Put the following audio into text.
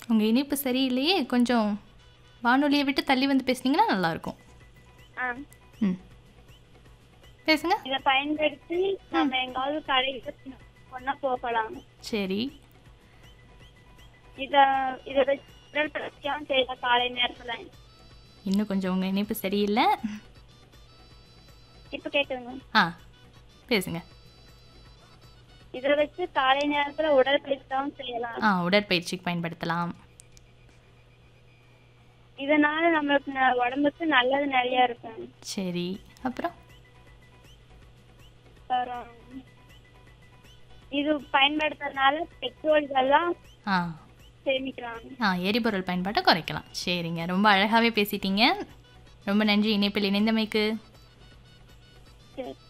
உங்கள் இனிப்பு சரியில்லையே கொஞ்சம் வானொலியை விட்டு தள்ளி வந்து பேசுனீங்கன்னா நல்லாயிருக்கும் ஆ ம் பேசுங்க இதை பயன்படுத்தி நம்ம எங்காவது கடைக்கு ஒன்றா போகலாம் சரி இதை இதை வச்சு உடற்பயிற்சியும் செய்யலாம் காலை நேரத்தில் இன்னும் கொஞ்சம் உங்கள் இனிப்பு சரியில்லை இப்போ கேட்குதுங்க ஆ பேசுங்க இதை வச்சு காலை நேரத்தில் உடற்பயிற்சியும் செய்யலாம் ஆ உடற்பயிற்சிக்கு பயன்படுத்தலாம் இதனால நம்மளுக்கு ந- உடம்புக்கு நல்லது நிறைய இருக்கும் சரி அப்புறம் அப்புறம் இது பயன்படுத்துறதுனால பெட்ரோல் இதெல்லாம் ஆ சேமிக்கலாம் ஆ எரிபொருள் பயன்பாட்டை குறைக்கலாம் சரிங்க ரொம்ப அழகாகவே பேசிட்டீங்க ரொம்ப நன்றி இணைப்பில் இணைந்தமைக்கு சரி